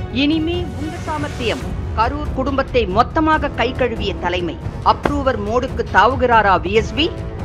இனிமே உங்க சாமர்த்தியம் கரூர் குடும்பத்தை மொத்தமாக கை கழுவிய தலைமை அப்ரூவர் மோடுக்கு தாவுகிறாரா விஎஸ்வி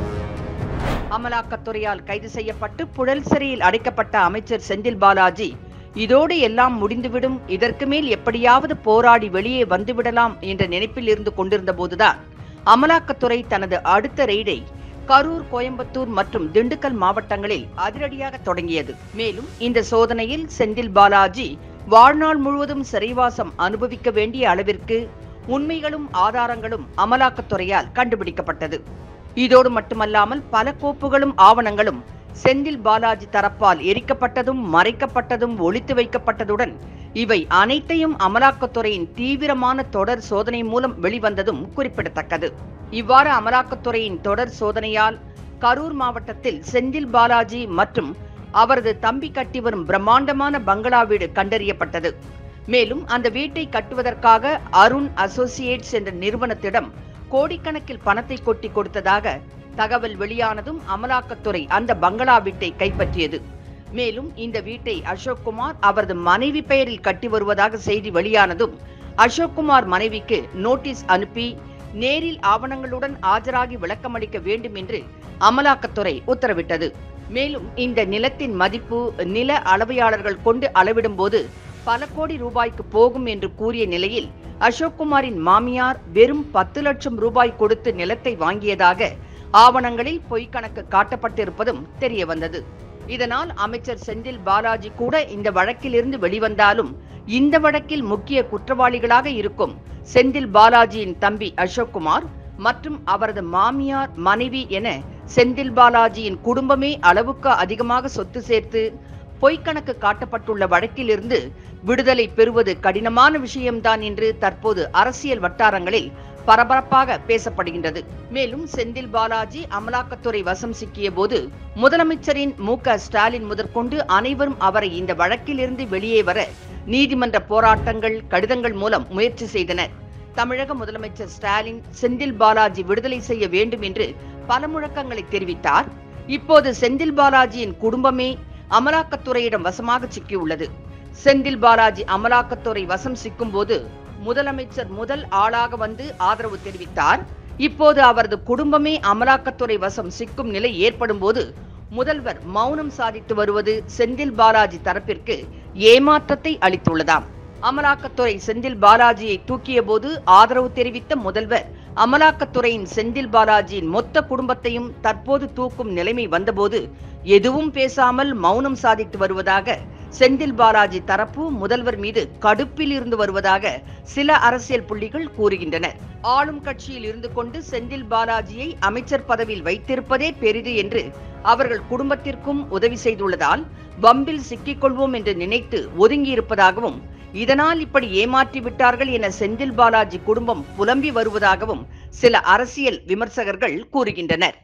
அமலாக்கத்துறையால் கைது செய்யப்பட்டு புழல் சிறையில் அடைக்கப்பட்ட அமைச்சர் செந்தில் பாலாஜி இதோடு எல்லாம் முடிந்துவிடும் இதற்கு மேல் எப்படியாவது போராடி வெளியே வந்துவிடலாம் என்ற நினைப்பில் இருந்து கொண்டிருந்த போதுதான் அமலாக்கத்துறை தனது அடுத்த ரெய்டை கரூர் கோயம்புத்தூர் மற்றும் திண்டுக்கல் மாவட்டங்களில் அதிரடியாக தொடங்கியது மேலும் இந்த சோதனையில் செந்தில் பாலாஜி வாழ்நாள் முழுவதும் சிறைவாசம் அனுபவிக்க வேண்டிய அளவிற்கு உண்மைகளும் ஆதாரங்களும் அமலாக்கத்துறையால் கண்டுபிடிக்கப்பட்டது இதோடு மட்டுமல்லாமல் பல கோப்புகளும் ஆவணங்களும் செந்தில் பாலாஜி தரப்பால் எரிக்கப்பட்டதும் மறைக்கப்பட்டதும் ஒளித்து வைக்கப்பட்டதுடன் இவை அனைத்தையும் அமலாக்கத்துறையின் தீவிரமான தொடர் சோதனை மூலம் வெளிவந்ததும் குறிப்பிடத்தக்கது இவ்வாறு அமலாக்கத்துறையின் தொடர் சோதனையால் கரூர் மாவட்டத்தில் செந்தில் பாலாஜி மற்றும் அவரது தம்பி கட்டி வரும் பிரம்மாண்டமான பங்களா வீடு கண்டறியப்பட்டது மேலும் அந்த வீட்டை கட்டுவதற்காக அருண் அசோசியேட்ஸ் என்ற நிறுவனத்திடம் கோடிக்கணக்கில் பணத்தை கொட்டி கொடுத்ததாக தகவல் வெளியானதும் அமலாக்கத்துறை அந்த பங்களா வீட்டை கைப்பற்றியது மேலும் இந்த வீட்டை அசோக்குமார் அவரது மனைவி பெயரில் கட்டி வருவதாக செய்தி வெளியானதும் அசோக்குமார் மனைவிக்கு நோட்டீஸ் அனுப்பி நேரில் ஆவணங்களுடன் ஆஜராகி விளக்கமளிக்க வேண்டும் என்று அமலாக்கத்துறை உத்தரவிட்டது மேலும் இந்த நிலத்தின் மதிப்பு நில அளவையாளர்கள் கொண்டு அளவிடும்போது பல கோடி ரூபாய்க்கு போகும் என்று கூறிய நிலையில் அசோக்குமாரின் மாமியார் வெறும் பத்து லட்சம் ரூபாய் கொடுத்து நிலத்தை வாங்கியதாக ஆவணங்களில் பொய்க்கணக்கு காட்டப்பட்டிருப்பதும் தெரிய வந்தது இதனால் அமைச்சர் செந்தில் பாலாஜி கூட இந்த வழக்கிலிருந்து வெளிவந்தாலும் இந்த வழக்கில் முக்கிய குற்றவாளிகளாக இருக்கும் செந்தில் பாலாஜியின் தம்பி அசோக்குமார் மற்றும் அவரது மாமியார் மனைவி என செந்தில் பாலாஜியின் குடும்பமே அளவுக்கு அதிகமாக சொத்து சேர்த்து பொய்க்கணக்கு காட்டப்பட்டுள்ள வழக்கிலிருந்து விடுதலை பெறுவது கடினமான விஷயம்தான் என்று தற்போது அரசியல் வட்டாரங்களில் பரபரப்பாக பேசப்படுகின்றது மேலும் செந்தில் பாலாஜி அமலாக்கத்துறை வசம் சிக்கிய போது முதலமைச்சரின் மு க ஸ்டாலின் முதற்கொண்டு அனைவரும் அவரை இந்த வழக்கிலிருந்து வெளியே வர நீதிமன்ற போராட்டங்கள் கடிதங்கள் மூலம் முயற்சி செய்தனர் தமிழக முதலமைச்சர் ஸ்டாலின் செந்தில் பாலாஜி விடுதலை செய்ய வேண்டும் என்று பல முழக்கங்களை தெரிவித்தார் இப்போது செந்தில் பாலாஜியின் குடும்பமே அமலாக்கத்துறையிடம் வசமாக சிக்கியுள்ளது செந்தில் பாலாஜி அமலாக்கத்துறை வசம் சிக்கும் போது முதலமைச்சர் முதல் ஆளாக வந்து ஆதரவு தெரிவித்தார் இப்போது அவரது குடும்பமே அமலாக்கத்துறை வசம் சிக்கும் நிலை ஏற்படும் போது முதல்வர் மௌனம் சாதித்து வருவது செந்தில் பாலாஜி தரப்பிற்கு ஏமாற்றத்தை அளித்துள்ளதாம் அமலாக்கத்துறை செந்தில் பாலாஜியை தூக்கிய போது ஆதரவு தெரிவித்த முதல்வர் அமலாக்கத்துறையின் செந்தில் பாலாஜியின் மொத்த குடும்பத்தையும் தற்போது தூக்கும் நிலைமை வந்தபோது எதுவும் பேசாமல் மௌனம் சாதித்து வருவதாக செந்தில் பாலாஜி தரப்பு முதல்வர் மீது கடுப்பில் இருந்து வருவதாக சில அரசியல் புள்ளிகள் கூறுகின்றனர் ஆளும் கட்சியில் இருந்து கொண்டு செந்தில் பாலாஜியை அமைச்சர் பதவியில் வைத்திருப்பதே பெரிது என்று அவர்கள் குடும்பத்திற்கும் உதவி செய்துள்ளதால் வம்பில் சிக்கிக்கொள்வோம் என்று நினைத்து ஒதுங்கியிருப்பதாகவும் இதனால் இப்படி ஏமாற்றி விட்டார்கள் என செந்தில் பாலாஜி குடும்பம் புலம்பி வருவதாகவும் சில அரசியல் விமர்சகர்கள் கூறுகின்றனர்